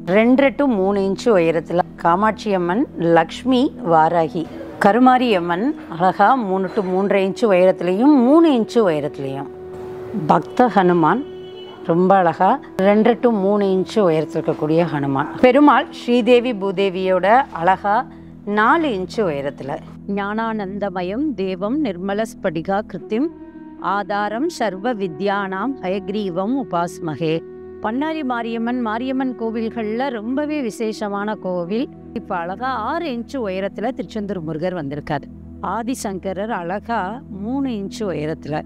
ரெண்டரை டு மூணு இன்ச்சு உயரத்தில் காமாட்சி அம்மன் லக்ஷ்மி வாராகி கருமாரி அம்மன் அழகா மூணு டு மூன்றரை இன்ச்சு உயரத்துலேயும் மூணு இன்ச்சு உயரத்துலேயும் பக்த ஹனுமான் ரொம்ப அழகா ரெண்டு டு மூணு இன்ச்சு உயரத்தில் இருக்கக்கூடிய ஹனுமான் பெருமாள் ஸ்ரீதேவி பூதேவியோட அழகா நாலு இன்ச்சு உயரத்தில் ஞானானந்தமயம் தேவம் நிர்மல ஸ்படிகா கிருத்திம் ஆதாரம் சர்வ வித்யானாம் ஹயக்ரீவம் உபாஸ்மகே பண்ணாரி மாரியம்மன் மாரியம்மன் கோவில்களில் ரொம்பவே விசேஷமான கோவில் இப்போ அழகா ஆறு இன்ச்சு உயரத்தில் திருச்செந்தூர் முருகர் வந்திருக்காரு ஆதிசங்கரர் அழகா மூணு இன்ச்சு உயரத்தில்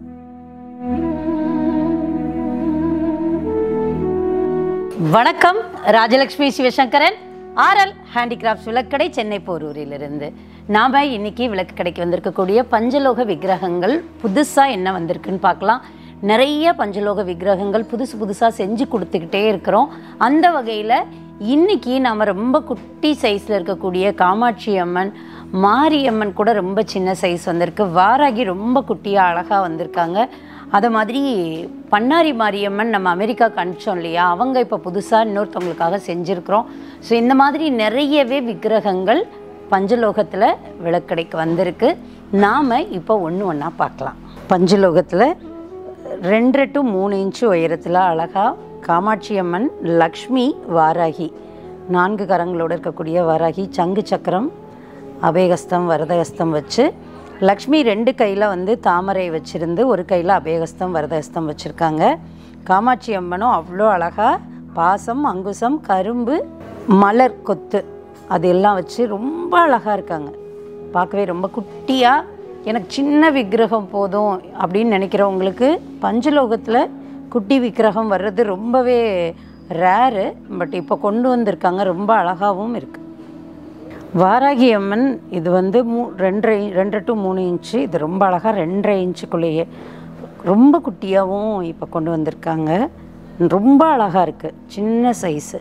வணக்கம் ராஜலக்ஷ்மி சிவசங்கரன் ஆர்எல் ஹேண்டிகிராஃப்ட்ஸ் விளக்கடை சென்னை போரூரிலிருந்து நாம் இன்னைக்கு விளக்கு கடைக்கு வந்திருக்கக்கூடிய பஞ்சலோக விக்கிரகங்கள் புதுசாக என்ன வந்திருக்குன்னு பார்க்கலாம் நிறைய பஞ்சலோக விக்கிரகங்கள் புதுசு புதுசாக செஞ்சு கொடுத்துக்கிட்டே இருக்கிறோம் அந்த வகையில் இன்னைக்கு நாம் ரொம்ப குட்டி சைஸில் இருக்கக்கூடிய காமாட்சி அம்மன் மாரியம்மன் கூட ரொம்ப சின்ன சைஸ் வந்திருக்கு வாராகி ரொம்ப குட்டியாக அழகாக வந்திருக்காங்க அதை மாதிரி பண்ணாரி மாரியம்மன் நம்ம அமெரிக்காவுக்கு அனுப்பிச்சோம் இல்லையா அவங்க இப்போ புதுசாக இன்னொருத்தவங்களுக்காக செஞ்சுருக்கிறோம் ஸோ இந்த மாதிரி நிறையவே விக்கிரகங்கள் பஞ்சலோகத்தில் விளக்கடைக்கு வந்திருக்கு நாம் இப்போ ஒன்று ஒன்றா பார்க்கலாம் பஞ்சலோகத்தில் ரெண்டரை டு மூணு இன்ச்சு உயரத்தில் அழகாக காமாட்சி அம்மன் லக்ஷ்மி வாராகி நான்கு கரங்களோடு இருக்கக்கூடிய வாராகி சங்கு சக்கரம் அபேகஸ்தம் வரதகஸ்தம் வச்சு லக்ஷ்மி ரெண்டு கையில் வந்து தாமரை வச்சுருந்து ஒரு கையில் அபேகஸ்தம் வரதகஸ்தம் வச்சுருக்காங்க காமாட்சி அம்மனும் அவ்வளோ அழகாக பாசம் அங்குசம் கரும்பு மலர் கொத்து அது எல்லாம் வச்சு ரொம்ப அழகாக இருக்காங்க பார்க்கவே ரொம்ப குட்டியாக எனக்கு சின்ன விக்கிரகம் போதும் அப்படின்னு நினைக்கிறவங்களுக்கு பஞ்சலோகத்தில் குட்டி விக்கிரகம் வர்றது ரொம்பவே ரேரு பட் இப்போ கொண்டு வந்திருக்காங்க ரொம்ப அழகாகவும் இருக்குது வாராகி அம்மன் இது வந்து மூ ரெண்டரை ரெண்டு டு மூணு இன்ச்சு இது ரொம்ப அழகாக ரெண்டரை இன்ச்சுக்குள்ளேயே ரொம்ப குட்டியாகவும் இப்போ கொண்டு வந்திருக்காங்க ரொம்ப அழகாக இருக்குது சின்ன சைஸு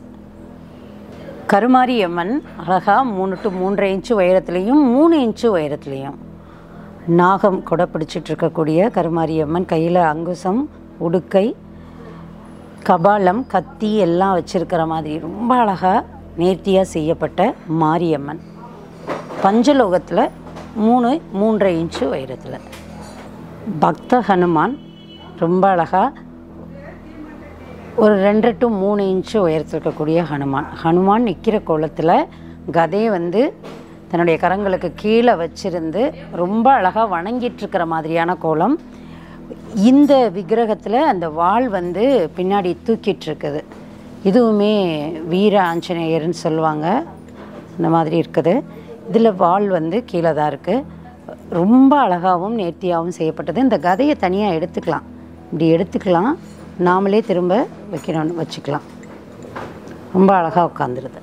கருமாரி அம்மன் அழகாக மூணு டு மூன்றரை இன்ச்சு உயரத்துலேயும் மூணு இன்ச்சு உயரத்துலேயும் நாகம் கொடை பிடிச்சிட்டு இருக்கக்கூடிய கருமாரி அம்மன் கையில் அங்குசம் உடுக்கை கபாலம் கத்தி எல்லாம் வச்சிருக்கிற மாதிரி ரொம்ப அழகாக நேர்த்தியாக செய்யப்பட்ட மாரியம்மன் பஞ்சலோகத்தில் மூணு மூன்றரை இன்ச்சு உயரத்தில் பக்த ஹனுமான் ரொம்ப அழகாக ஒரு ரெண்டு டு மூணு இன்ச்சு உயரத்தில் இருக்கக்கூடிய ஹனுமான் ஹனுமான் நிற்கிற கோலத்தில் கதையை வந்து தன்னுடைய கரங்களுக்கு கீழே வச்சிருந்து ரொம்ப அழகாக வணங்கிட்டு இருக்கிற மாதிரியான கோலம் இந்த விக்கிரகத்தில் அந்த வாள் வந்து பின்னாடி தூக்கிட்டு இருக்குது இதுவுமே வீர ஆஞ்சநேயர்னு சொல்லுவாங்க இந்த மாதிரி இருக்குது இதில் வாள் வந்து கீழே தான் இருக்குது ரொம்ப அழகாகவும் நேர்த்தியாகவும் செய்யப்பட்டது இந்த கதையை தனியாக எடுத்துக்கலாம் இப்படி எடுத்துக்கலாம் நாமளே திரும்ப வைக்கணும்னு வச்சுக்கலாம் ரொம்ப அழகாக உட்காந்துருது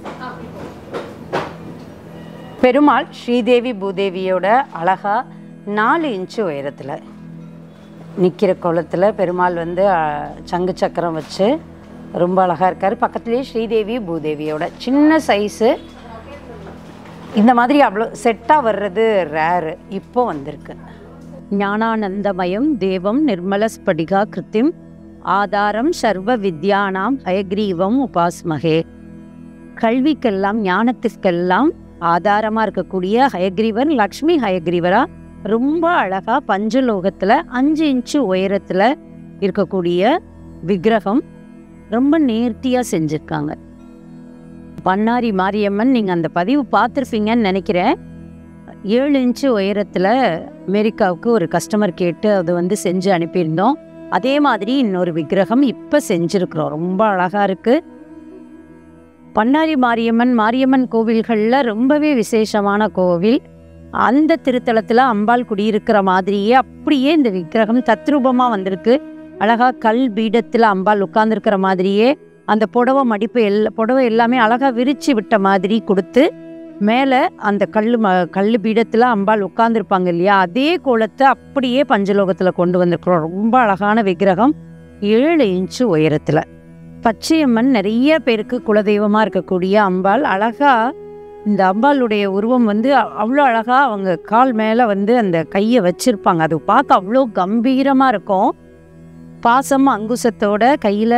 பெருமாள் ஸ்ரீதேவி பூதேவியோட அழகா நாலு இன்ச்சு உயரத்தில் நிற்கிற கோலத்தில் பெருமாள் வந்து அஹ், சங்கு சக்கரம் வச்சு ரொம்ப அழகாக இருக்கார் பக்கத்துலேயே ஸ்ரீதேவி பூதேவியோட சின்ன சைஸு இந்த மாதிரி அவ்வளோ செட்டாக வர்றது ரேரு இப்போ வந்திருக்கு ஞானானந்தமயம் தேவம் நிர்மல ஸ்படிகா கிருத்திம் ஆதாரம் சர்வ வித்யானாம் ஹயக்ரீவம் உபாஸ்மகே கல்விக்கெல்லாம் ஞானத்திற்கெல்லாம் ஆதாரமாக இருக்கக்கூடிய ஹயக்ரீவர் லக்ஷ்மி ஹயக்ரீவரா ரொம்ப அழகா பஞ்சலோகத்தில் அஞ்சு இன்ச்சு உயரத்தில் இருக்கக்கூடிய விக்கிரகம் ரொம்ப நேர்த்தியாக செஞ்சுருக்காங்க பண்ணாரி மாரியம்மன் நீங்கள் அந்த பதிவு பார்த்துருப்பீங்கன்னு நினைக்கிறேன் ஏழு இன்ச்சு உயரத்தில் அமெரிக்காவுக்கு ஒரு கஸ்டமர் கேட்டு அது வந்து செஞ்சு அனுப்பியிருந்தோம் அதே மாதிரி இன்னொரு விக்கிரகம் இப்போ செஞ்சுருக்குறோம் ரொம்ப அழகாக இருக்குது பண்ணாரி மாரியம்மன் மாரியம்மன் கோவில்களில் ரொம்பவே விசேஷமான கோவில் அந்த திருத்தலத்தில் அம்பாள் குடியிருக்கிற மாதிரியே அப்படியே இந்த விக்கிரகம் தத்ரூபமாக வந்திருக்கு அழகா கல் பீடத்தில் அம்பாள் உட்கார்ந்துருக்கிற மாதிரியே அந்த புடவை மடிப்பு எல் புடவை எல்லாமே அழகா விரிச்சு விட்ட மாதிரி கொடுத்து மேலே அந்த கல் ம கல் பீடத்தில் அம்பாள் உட்கார்ந்துருப்பாங்க இல்லையா அதே கோலத்தை அப்படியே பஞ்சலோகத்தில் கொண்டு வந்திருக்கிறோம் ரொம்ப அழகான விக்கிரகம் ஏழு இன்ச்சு உயரத்தில் பச்சையம்மன் நிறைய பேருக்கு குலதெய்வமாக இருக்கக்கூடிய அம்பாள் அழகா இந்த அம்பாளுடைய உருவம் வந்து அவ்வளோ அழகா அவங்க கால் மேலே வந்து அந்த கையை வச்சிருப்பாங்க அது பார்க்க அவ்வளோ கம்பீரமாக இருக்கும் பாசம் அங்குசத்தோட கையில்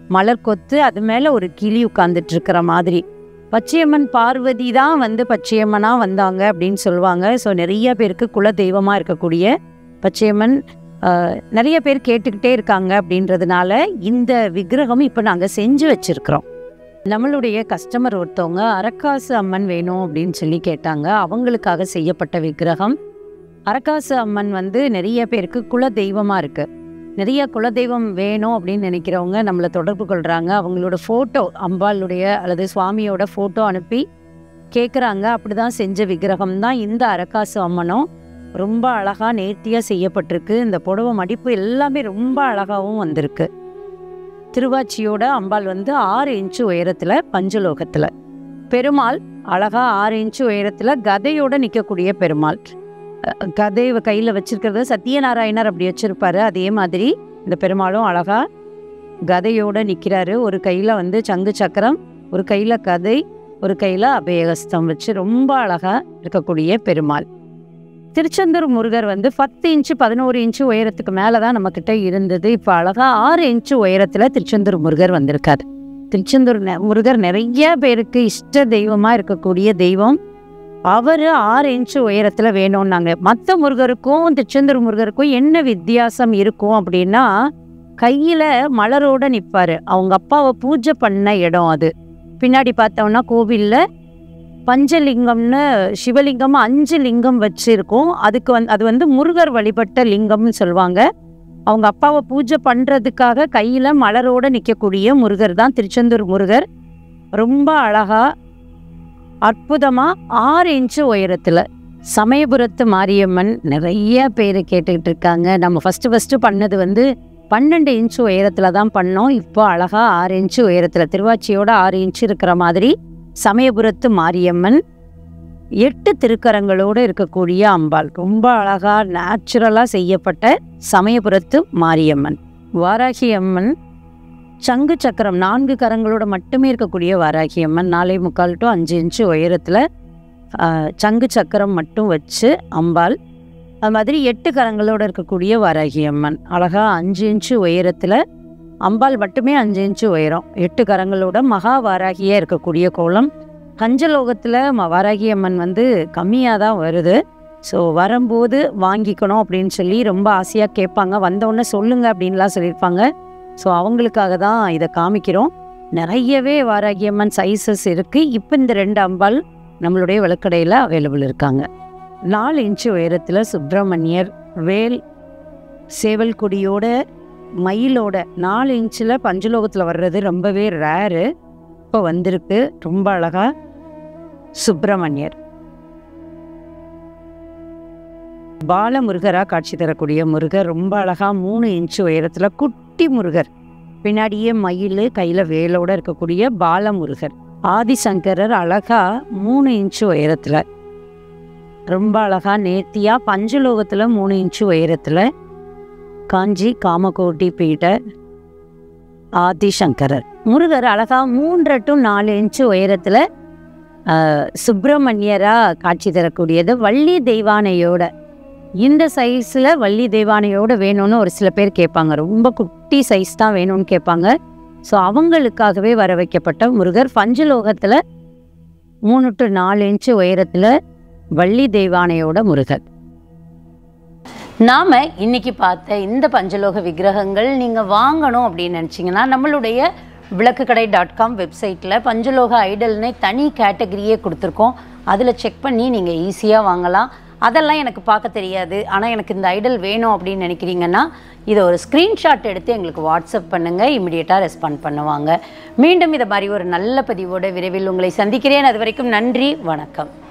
மலர் கொத்து அது மேலே ஒரு கிளி உட்கார்ந்துட்டு இருக்கிற மாதிரி பச்சையம்மன் பார்வதி தான் வந்து பச்சையம்மனாக வந்தாங்க அப்படின்னு சொல்லுவாங்க ஸோ நிறைய பேருக்கு குல தெய்வமாக இருக்கக்கூடிய பச்சையம்மன் ஆஹ், நிறைய பேர் கேட்டுக்கிட்டே இருக்காங்க அப்படின்றதுனால இந்த விக்கிரகம் இப்போ நாங்கள் செஞ்சு வச்சிருக்கிறோம் நம்மளுடைய கஸ்டமர் ஒருத்தவங்க அரக்காசு அம்மன் வேணும் அப்படின்னு சொல்லி கேட்டாங்க அவங்களுக்காக செய்யப்பட்ட விக்கிரகம் அரக்காசு அம்மன் வந்து நிறைய பேருக்கு குல தெய்வமாக இருக்கு நிறைய குலதெய்வம் வேணும் அப்படின்னு நினைக்கிறவங்க நம்மளை தொடர்பு கொள்கிறாங்க அவங்களோட ஃபோட்டோ அம்பாளுடைய அல்லது சுவாமியோட ஃபோட்டோ அனுப்பி கேட்குறாங்க அப்படி தான் செஞ்ச விக்கிரகம் தான் இந்த அரக்காசு அம்மனும் ரொம்ப அழகாக நேர்த்தியாக செய்யப்பட்டிருக்கு இந்த புடவை மடிப்பு எல்லாமே ரொம்ப அழகாகவும் வந்திருக்கு திருவாச்சியோட அம்பாள் வந்து ஆறு இன்ச்சு உயரத்தில் பஞ்சலோகத்தில் பெருமாள் அழகா ஆறு இன்ச்சு உயரத்தில் கதையோட நிற்கக்கூடிய பெருமாள் அஹ் கதை கையில் வச்சிருக்கிறது சத்யநாராயணர் அப்படி வச்சிருப்பாரு அதே மாதிரி இந்த பெருமாளும் அழகா கதையோட நிற்கிறாரு ஒரு கையில் வந்து சங்கு சக்கரம் ஒரு கையில் கதை ஒரு கையில் அபயகஸ்தம் வச்சு ரொம்ப அழகா இருக்கக்கூடிய பெருமாள் திருச்செந்தூர் முருகர் வந்து பத்து இன்ச்சு பதினோரு இன்ச்சு உயரத்துக்கு மேலே தான் நம்மக்கிட்ட இருந்தது இப்போ அழகா ஆறு இன்ச்சு உயரத்தில் திருச்செந்தூர் முருகர் வந்திருக்காரு திருச்செந்தூர் நெ- முருகர் நிறைய பேருக்கு இஷ்ட தெய்வமாக இருக்கக்கூடிய தெய்வம் அவர் ஆறு இன்ச்சு உயரத்தில் வேணும்னாங்க மற்ற முருகருக்கும் திருச்செந்தூர் முருகருக்கும் என்ன வித்தியாசம் இருக்கும் அப்படின்னா கையில் மலரோட நிற்பார் அவங்க அப்பாவை பூஜை பண்ண இடம் அது பின்னாடி பார்த்தோம்னா கோவிலில் பஞ்சலிங்கம்னு சிவலிங்கம் அஞ்சு லிங்கம் வச்சிருக்கோம் அதுக்கு வந்து அது வந்து முருகர் வழிபட்ட லிங்கம்னு சொல்லுவாங்க அவங்க அப்பாவை பூஜை பண்ணுறதுக்காக கையில் மலரோட நிற்கக்கூடிய முருகர் தான் திருச்செந்தூர் முருகர் ரொம்ப அழகா அற்புதமாக ஆறு இன்ச்சு உயரத்தில் சமயபுரத்து மாரியம்மன் நிறைய பேர் கேட்டுக்கிட்டு இருக்காங்க நம்ம ஃபஸ்ட்டு ஃபஸ்ட்டு பண்ணது வந்து பன்னெண்டு இன்ச்சு உயரத்தில் தான் பண்ணோம் இப்போ அழகா ஆறு இன்ச்சு உயரத்தில் திருவாச்சியோட ஆறு இன்ச்சு இருக்கிற மாதிரி சமயபுரத்து மாரியம்மன் எட்டு திருக்கரங்களோடு இருக்கக்கூடிய அம்பாள் ரொம்ப அழகா நேச்சுரலாக செய்யப்பட்ட சமயபுரத்து மாரியம்மன் வாராகி அம்மன் சங்கு சக்கரம் நான்கு கரங்களோட மட்டுமே இருக்கக்கூடிய வாராகி அம்மன் நாலே முக்கால் டு அஞ்சு இன்ச்சு உயரத்தில் சங்கு சக்கரம் மட்டும் வச்சு அம்பாள் அது மாதிரி எட்டு கரங்களோட இருக்கக்கூடிய வாராகி அம்மன் அழகா அஞ்சு இன்ச்சு உயரத்தில் அம்பாள் மட்டுமே அஞ்சு இன்ச்சு உயரம் எட்டு கரங்களோட மகா வாராகியாக இருக்கக்கூடிய கோலம் கஞ்சலோகத்தில் ம வாராகி அம்மன் வந்து கம்மியாக தான் வருது ஸோ வரும்போது வாங்கிக்கணும் அப்படின்னு சொல்லி ரொம்ப ஆசையாக கேட்பாங்க வந்தோடனே சொல்லுங்க அப்படின்லாம் சொல்லியிருப்பாங்க ஸோ அவங்களுக்காக தான் இதை காமிக்கிறோம் நிறையவே வாராகி அம்மன் சைஸஸ் இருக்குது இப்போ இந்த ரெண்டு அம்பாள் நம்மளுடைய விளக்கடையில் அவைலபிள் இருக்காங்க நாலு இன்ச்சு உயரத்தில் சுப்பிரமணியர் வேல் சேவல் கொடியோட மயிலோட நாலு இன்ச்சில் பஞ்சலோகத்தில் வர்றது ரொம்பவே ரேரு இப்போ வந்திருக்கு ரொம்ப அழகா சுப்பிரமணியர் பாலமுருகராக காட்சி தரக்கூடிய முருகர் ரொம்ப அழகா மூணு இன்ச்சு உயரத்தில் குட்டி முருகர் பின்னாடியே மயில் கையில் வேலோட இருக்கக்கூடிய பாலமுருகர் ஆதிசங்கரர் அழகா மூணு இன்ச்சு உயரத்தில் ரொம்ப அழகா நேர்த்தியா பஞ்சலோகத்தில் மூணு இன்ச்சு உயரத்தில் காஞ்சி காமகோட்டி பீட ஆதிசங்கரர் முருகர் அழகா மூன்று டு நாலு இன்ச்சு உயரத்தில் சுப்பிரமணியராக காட்சி தரக்கூடியது வள்ளி தெய்வானையோட இந்த சைஸில் வள்ளி தெய்வானையோட வேணும்னு ஒரு சில பேர் கேட்பாங்க ரொம்ப குட்டி சைஸ் தான் வேணும்னு கேட்பாங்க ஸோ அவங்களுக்காகவே வர வைக்கப்பட்ட முருகர் பஞ்சலோகத்தில் மூணு டு நாலு இன்ச்சு உயரத்தில் வள்ளி தெய்வானையோட முருகர் நாம இன்னைக்கு பார்த்த இந்த பஞ்சலோக விக்கிரகங்கள் நீங்க வாங்கணும் அப்படின்னு நினைச்சீங்கன்னா நம்மளுடைய விளக்குக்கடை டாட் காம் வெப்சைட்டில் பஞ்சலோக ஐடல்னே தனி கேட்டகரியே கொடுத்துருக்கோம் அதில் செக் பண்ணி நீங்கள் ஈஸியாக வாங்கலாம் அதெல்லாம் எனக்கு பார்க்க தெரியாது ஆனால் எனக்கு இந்த ஐடல் வேணும் அப்படின்னு நினைக்கிறீங்கன்னா இதை ஒரு ஸ்க்ரீன்ஷாட் எடுத்து எங்களுக்கு வாட்ஸ்அப் பண்ணுங்கள் இமிடியேட்டாக ரெஸ்பாண்ட் பண்ணுவாங்க மீண்டும் இதை மாதிரி ஒரு நல்ல பதிவோட விரைவில் உங்களை சந்திக்கிறேன் அது வரைக்கும் நன்றி வணக்கம்